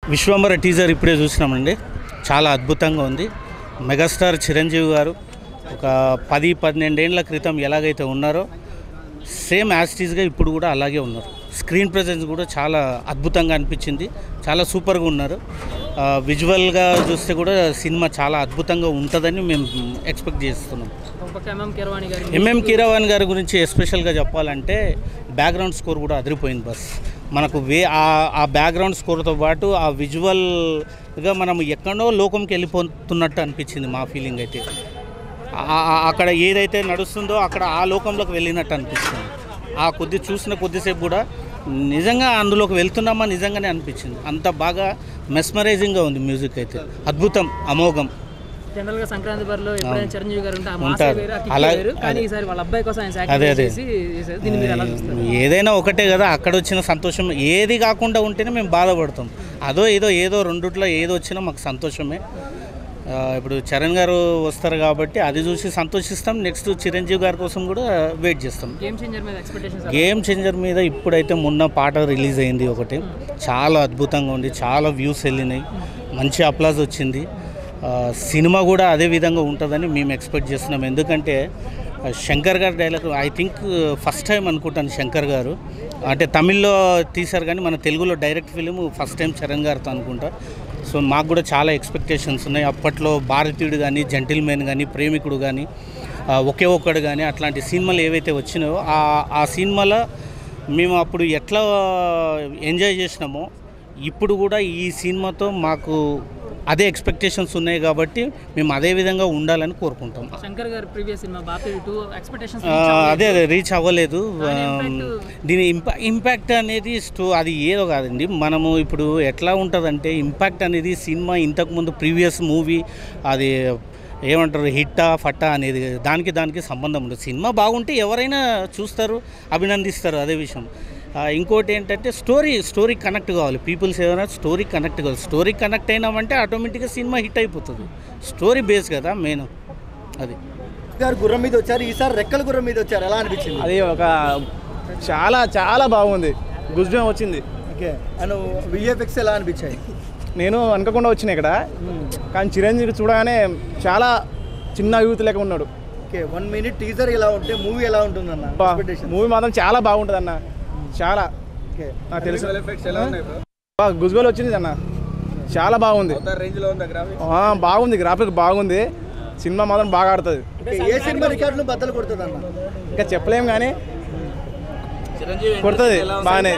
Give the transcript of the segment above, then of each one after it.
Vishwambhara teaser ఇప్పుడే చూసినామండి చాలా అద్భుతంగా ఉంది మెగాస్టార్ చిరంజీవి గారు ఒక పది పన్నెండేళ్ల క్రితం ఎలాగైతే ఉన్నారో సేమ్ యాస్టీస్గా ఇప్పుడు కూడా అలాగే ఉన్నారు స్క్రీన్ ప్రజెన్స్ కూడా చాలా అద్భుతంగా అనిపించింది చాలా సూపర్గా ఉన్నారు ఆ, విజువల్గా చూస్తే కూడా సినిమా చాలా అద్భుతంగా ఉంటుందని మేము ఎక్స్పెక్ట్ చేస్తున్నాం ఒక పక్క ఎంఎం కిరవాణి గారి ఎంఎం కీరవాణి గారి గురించి ఎస్పెషల్గా చెప్పాలంటే బ్యాక్గ్రౌండ్ స్కోర్ కూడా అదిరిపోయింది బస్ మనకు వే ఆ- ఆ బ్యాక్గ్రౌండ్ స్కోర్తో పాటు ఆ విజువల్గా మనం ఎక్కడో లోకంకి వెళ్ళిపోతున్నట్టు అనిపించింది మా ఫీలింగ్ అయితే ఆ- ఆ- అక్కడ ఏదైతే నడుస్తుందో అక్కడ ఆ లోకంలోకి వెళ్ళినట్టు అనిపిస్తుంది ఆ కొద్ది చూసిన కొద్దిసేపు కూడా నిజంగా అందులోకి వెళ్తున్నామా నిజంగానే అనిపించింది అంత బాగా మెస్మరైజింగ్గా ఉంది మ్యూజిక్ అయితే అద్భుతం అమోఘం జనరల్ గా సంక్రాంతి బరిలో ఎప్పుడైనా చిరంజీవి గారు ఉంటే ఆ మాసే ఉంటారు. వేరు, ఆ కిక్కే అలా- వేరు. కానీ అదే. ఈసారి వాళ్ళ అబ్బాయి కోసం ఆయన అదే, సాక్రిఫైస్ అదే. చేసి చేశారు. దీన్ని మీరు ఎలా చూస్తారు ఏదైనా ఒకటే కదా అక్కడ వచ్చిన సంతోషం ఏది కాకుండా ఉంటేనే మేము బాధపడతాం అదో ఏదో ఏదో రెండిట్లో ఏదో వచ్చినా మాకు సంతోషమే ఆ, ఇప్పుడు చరణ్ గారు వస్తారు కాబట్టి అది చూసి సంతోషిస్తాం నెక్స్ట్ చిరంజీవి గారి కోసం కూడా వెయిట్ చేస్తాం గేమ్ చేంజర్ మీద ఎక్స్పెక్టేషన్స్ గేమ్ చేంజర్ మీద ఇప్పుడైతే మొన్న పాట రిలీజ్ అయింది ఒకటి చాలా అద్భుతంగా ఉంది చాలా వ్యూస్ వెళ్ళినాయి మంచి అప్లాజ్ వచ్చింది ఆ, సినిమా కూడా అదే విధంగా ఉంటుందని మేము ఎక్స్పెక్ట్ చేస్తున్నాం ఎందుకంటే ఆ, శంకర్ గారి dialogue I think first time అనుకుంటాను శంకర్ గారు అంటే తమిళ్లో తీశారు కానీ మన తెలుగులో direct film first time Charan గారితో అనుకుంటా సో మాకు కూడా చాలా ఎక్స్పెక్టేషన్స్ ఉన్నాయి అప్పట్లో భారతీయుడు కానీ జెంటిల్మెన్ కానీ ప్రేమికుడు కానీ ఆ, ఒకే ఒక్కడు కానీ అట్లాంటి సినిమాలు ఏవైతే వచ్చినాయో ఆ ఆ సినిమాలో మేము అప్పుడు ఎట్లా ఎంజాయ్ చేసినామో ఇప్పుడు కూడా ఈ సినిమాతో మాకు అదే ఎక్స్పెక్టేషన్స్ ఉన్నాయి కాబట్టి మేము అదే విధంగా ఉండాలని కోరుకుంటాం శంకర్ గారి ప్రీవియస్ సినిమా బాపి టూ ఎక్స్పెక్టేషన్స్ ఆ, అదే అదే రీచ్ అవ్వలేదు దాని ఆ, impact- దీని ఇంపా ఇంపాక్ట్ అనేది స్టో అది ఏదో కాదండి మనము ఇప్పుడు ఎట్లా ఉంటుందంటే ఇంపాక్ట్ అనేది సినిమా ఇంతకుముందు ప్రీవియస్ మూవీ అది ఏమంటారు హిట్టా ఫట్టా అనేది దానికి దానికి సంబంధం ఉండదు సినిమా బాగుంటే ఎవరైనా చూస్తారు అభినందిస్తారు అదే విషయం ఆ, ఇంకోటి ఏంటంటే స్టోరీ స్టోరీ కనెక్ట్ కావాలి పీపుల్స్ ఏమైనా స్టోరీ కనెక్ట్ కావాలి స్టోరీ కనెక్ట్ అయినామంటే ఆటోమేటిక్గా సినిమా హిట్ అయిపోతుంది స్టోరీ బేస్ కదా మెయిన్ అది గారు గుర్రం మీద వచ్చారు ఈసారి రెక్కల గుర్రం మీద వచ్చారు ఎలా అనిపించింది అది ఒక చాలా చాలా బాగుంది గుజ్బం వచ్చింది ఓకే అండ్ విఎఫ్ఎక్స్ ఎలా అనిపించాయి నేను అనుకోకుండా వచ్చిన ఇక్కడ కానీ చిరంజీవి చూడగానే చాలా చిన్న యూత్ లెక్క ఉన్నాడు ఓకే వన్ మినిట్ టీజర్ ఎలా ఉంటే మూవీ ఎలా ఉంటుందన్న ఎక్స్పెక్టేషన్ మూవీ మాత్రం చాలా బాగుంటుంది అన్న చాలా ఓకే నాకు తెలుసు గుజ్బల్ వచ్చింది అన్న చాలా బాగుంది ఆ, బాగుంది గ్రాఫిక్ బాగుంది సినిమా మాత్రం బాగా ఆడుతుంది ఓకే, ఏ సినిమా రికార్డులు బద్దలు కొడుతుందన్న ఇంకా చెప్పలేం కానీ కొడుతుంది బాగానే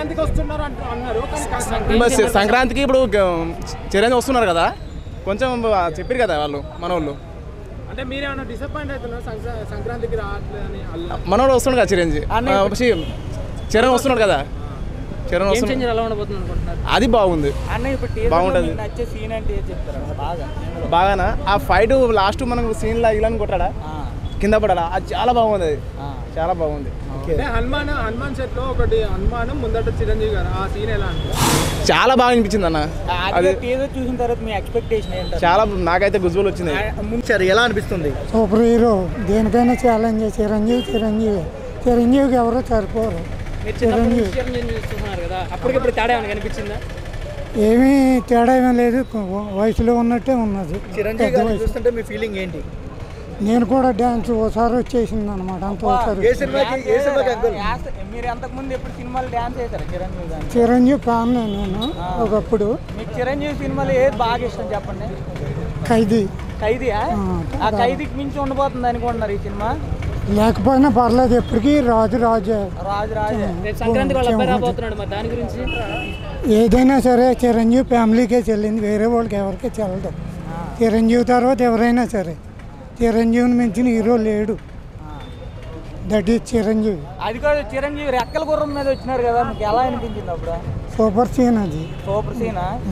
మరి సి- సంక్రాంతికి ఇప్పుడు గ- చిరంజీవి వస్తున్నారు కదా కొంచెం చెప్పారు కదా వాళ్ళు మన వాళ్ళు అంటే మీరేమన్నా డిసప్పాయింట్ అవుతున్నారు సంక్రా- సంక్రాంతికి రావట్లేదని అల్ల- మనోడు వస్తున్నాడు కదా చిరంజీవి ఆ, ఛీ, చరణ్ వస్తున్నాడు కదా చరణ్ గేమ్ వస్తున్నాడు చేంజర్ ఎలా ఉండబోతుంది అనుకుంటున్నారు అది బాగుంది బాగుంటుంది నచ్చే సీన్ అంటే ఏది చెప్తారా బాగా బాగానా ఆ ఫైట్ లాస్ట్ మనకు సీన్ లా ఇలా కొట్టాడా కింద పడాడా అది చాలా బాగుంది అది చాలా బాగుంది అంటే హనుమాన్ హనుమాన్ సెట్ లో ఒకటి హనుమాన్ ముందట చిరంజీవి గారు ఆ సీన్ ఎలా అంటే చాలా బాగా అనిపించింది అన్న అది టీజర్ చూసిన తర్వాత మీ ఎక్స్పెక్టేషన్ ఏంటంటే చాలా నాకైతే గుజ్బులు వచ్చింది సరే ఎలా అనిపిస్తుంది సూపర్ హీరో దేనికైనా ఛాలెంజ్ చిరంజీవి చిరంజీవి చిరంజీవికి ఎవరో సరిపోరు మీరు చిన్నప్పటి నుంచి చిరంజీవి చూస్తున్నారు కదా అప్పటికిప్పుడు తేడా ఏమైనా కనిపించిందా ఏమీ తేడా ఏమీ లేదు వయసులో ఉన్నట్టే ఉన్నది చిరంజీవి పెద్ద గారిని వయసు చూస్తుంటే మీ ఫీలింగ్ ఏంటి నేను కూడా డ్యాన్స్ ఓసారి వచ్చేసింది అనమాట అంత ఓసారి ఏ సినిమాకి ఏ సినిమాకి అంకుల్ మీరు అంతకుముందు ఎప్పుడు సినిమాలు డ్యాన్స్ చేశారు చిరంజీవి గారు చిరంజీవి ఫ్యాన్ నేను ఒకప్పుడు మీకు చిరంజీవి సినిమాలు ఏది బాగా ఇష్టం చెప్పండి ఖైదీ ఖైదీయా ఆ, ఆ ఖైదీకి మించి ఉండబోతుంది అనుకుంటున్నారు ఈ సినిమా లేకపోయినా పర్లేదు ఎప్పటికీ రాజు రాజే రాజు రాజే రేపు సంక్రాంతికి వాళ్ళ అబ్బాయి రాబోతున్నాడు మరి దాని గురించి ఏదైనా సరే చిరంజీవి ఫ్యామిలీకే చెల్లింది వేరే వాళ్ళకి ఎవరికీ చెల్లదు చిరంజీవి తర్వాత ఎవరైనా సరే చిరంజీవిని మించిన హీరో లేడు దట్ ఈజ్ చిరంజీవి అది కూడా చిరంజీవి రెక్కల గుర్రం మీద వచ్చినారు కదా మీకు ఎలా అనిపించింది అప్పుడు సూపర్ సీన్ అది సూపర్ సీనా